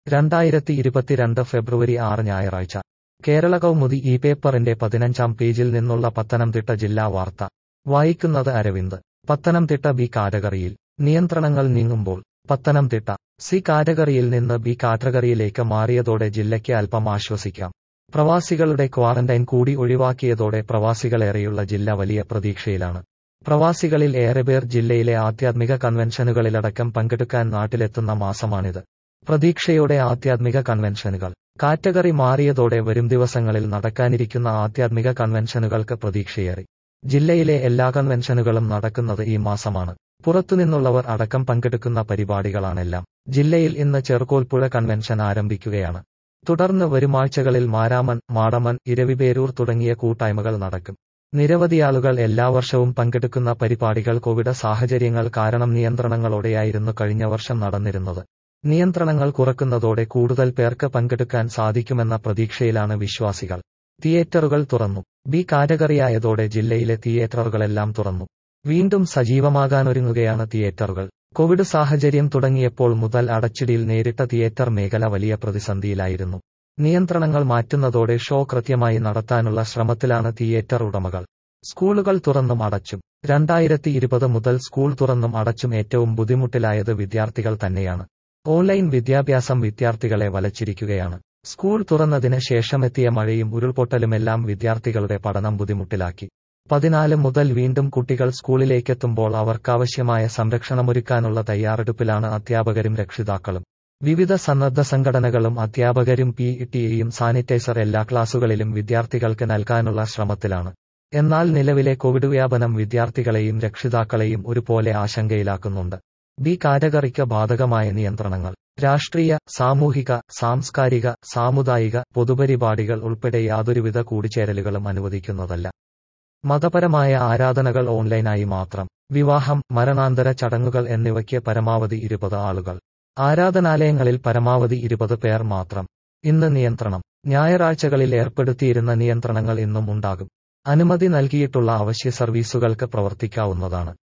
രണ്ടായിരത്തി ഇരുപത്തിരണ്ട് ഫെബ്രുവരി ആറ് ഞായറാഴ്ച കേരള കൗമുദി ഈ പേപ്പറിന്റെ പതിനഞ്ചാം പേജിൽ നിന്നുള്ള പത്തനംതിട്ട ജില്ലാ വാർത്ത വായിക്കുന്നത് അരവിന്ദ് പത്തനംതിട്ട ബി കാറ്റഗറിയിൽ നിയന്ത്രണങ്ങൾ നീങ്ങുമ്പോൾ പത്തനംതിട്ട സി കാറ്റഗറിയിൽ നിന്ന് ബി കാറ്റഗറിയിലേക്ക് മാറിയതോടെ ജില്ലയ്ക്ക് അല്പം ആശ്വസിക്കാം പ്രവാസികളുടെ ക്വാറന്റൈൻ കൂടി ഒഴിവാക്കിയതോടെ പ്രവാസികളേറെയുള്ള ജില്ല വലിയ പ്രതീക്ഷയിലാണ് പ്രവാസികളിൽ ഏറെ പേർ ജില്ലയിലെ ആധ്യാത്മിക കൺവെൻഷനുകളിലടക്കം പങ്കെടുക്കാൻ നാട്ടിലെത്തുന്ന മാസമാണിത് പ്രതീക്ഷയോടെ ആധ്യാത്മിക കൺവെൻഷനുകൾ കാറ്റഗറി മാറിയതോടെ വരും ദിവസങ്ങളിൽ നടക്കാനിരിക്കുന്ന ആധ്യാത്മിക കൺവെൻഷനുകൾക്ക് പ്രതീക്ഷയേറി ജില്ലയിലെ എല്ലാ കൺവെൻഷനുകളും നടക്കുന്നത് ഈ മാസമാണ് പുറത്തുനിന്നുള്ളവർ അടക്കം പങ്കെടുക്കുന്ന പരിപാടികളാണെല്ലാം ജില്ലയിൽ ഇന്ന് ചെറുകോൽപ്പുഴ കൺവെൻഷൻ ആരംഭിക്കുകയാണ് തുടർന്ന് വരുമാഴ്ചകളിൽ മാരാമൻ മാടമൻ ഇരവിപേരൂർ തുടങ്ങിയ കൂട്ടായ്മകൾ നടക്കും നിരവധിയാളുകൾ എല്ലാ വർഷവും പങ്കെടുക്കുന്ന പരിപാടികൾ കോവിഡ് സാഹചര്യങ്ങൾ കാരണം നിയന്ത്രണങ്ങളോടെയായിരുന്നു കഴിഞ്ഞ വർഷം നടന്നിരുന്നത് നിയന്ത്രണങ്ങൾ കുറക്കുന്നതോടെ കൂടുതൽ പേർക്ക് പങ്കെടുക്കാൻ സാധിക്കുമെന്ന പ്രതീക്ഷയിലാണ് വിശ്വാസികൾ തിയേറ്ററുകൾ തുറന്നു ബി കാറ്റഗറിയായതോടെ ജില്ലയിലെ തിയേറ്ററുകളെല്ലാം തുറന്നു വീണ്ടും സജീവമാകാനൊരുങ്ങുകയാണ് തിയേറ്ററുകൾ കോവിഡ് സാഹചര്യം തുടങ്ങിയപ്പോൾ മുതൽ അടച്ചിടിയിൽ നേരിട്ട തിയേറ്റർ മേഖല വലിയ പ്രതിസന്ധിയിലായിരുന്നു നിയന്ത്രണങ്ങൾ മാറ്റുന്നതോടെ ഷോ കൃത്യമായി നടത്താനുള്ള ശ്രമത്തിലാണ് തിയേറ്റർ ഉടമകൾ സ്കൂളുകൾ തുറന്നും അടച്ചും രണ്ടായിരത്തി ഇരുപത് മുതൽ സ്കൂൾ തുറന്നും അടച്ചും ഏറ്റവും ബുദ്ധിമുട്ടിലായത് വിദ്യാർത്ഥികൾ തന്നെയാണ് ഓൺലൈൻ വിദ്യാഭ്യാസം വിദ്യാർത്ഥികളെ വലച്ചിരിക്കുകയാണ് സ്കൂൾ തുറന്നതിന് ശേഷമെത്തിയ മഴയും ഉരുൾപൊട്ടലുമെല്ലാം വിദ്യാർത്ഥികളുടെ പഠനം ബുദ്ധിമുട്ടിലാക്കി പതിനാല് മുതൽ വീണ്ടും കുട്ടികൾ സ്കൂളിലേക്കെത്തുമ്പോൾ അവർക്കാവശ്യമായ സംരക്ഷണമൊരുക്കാനുള്ള തയ്യാറെടുപ്പിലാണ് അധ്യാപകരും രക്ഷിതാക്കളും വിവിധ സന്നദ്ധ സംഘടനകളും അധ്യാപകരും പി ടിയും സാനിറ്റൈസർ എല്ലാ ക്ലാസുകളിലും വിദ്യാർത്ഥികൾക്ക് നൽകാനുള്ള ശ്രമത്തിലാണ് എന്നാൽ നിലവിലെ കോവിഡ് വ്യാപനം വിദ്യാർത്ഥികളെയും രക്ഷിതാക്കളെയും ഒരുപോലെ ആശങ്കയിലാക്കുന്നുണ്ട് ബി കാറ്റഗറിക്ക് ബാധകമായ നിയന്ത്രണങ്ങൾ രാഷ്ട്രീയ സാമൂഹിക സാംസ്കാരിക സാമുദായിക പൊതുപരിപാടികൾ ഉൾപ്പെടെ യാതൊരുവിധ കൂടിച്ചേരലുകളും അനുവദിക്കുന്നതല്ല മതപരമായ ആരാധനകൾ ഓൺലൈനായി മാത്രം വിവാഹം മരണാന്തര ചടങ്ങുകൾ എന്നിവയ്ക്ക് പരമാവധി ഇരുപത് ആളുകൾ ആരാധനാലയങ്ങളിൽ പരമാവധി ഇരുപത് പേർ മാത്രം ഇന്ന് നിയന്ത്രണം ഞായറാഴ്ചകളിൽ ഏർപ്പെടുത്തിയിരുന്ന നിയന്ത്രണങ്ങൾ ഇന്നും ഉണ്ടാകും അനുമതി നൽകിയിട്ടുള്ള അവശ്യ സർവീസുകൾക്ക് പ്രവർത്തിക്കാവുന്നതാണ്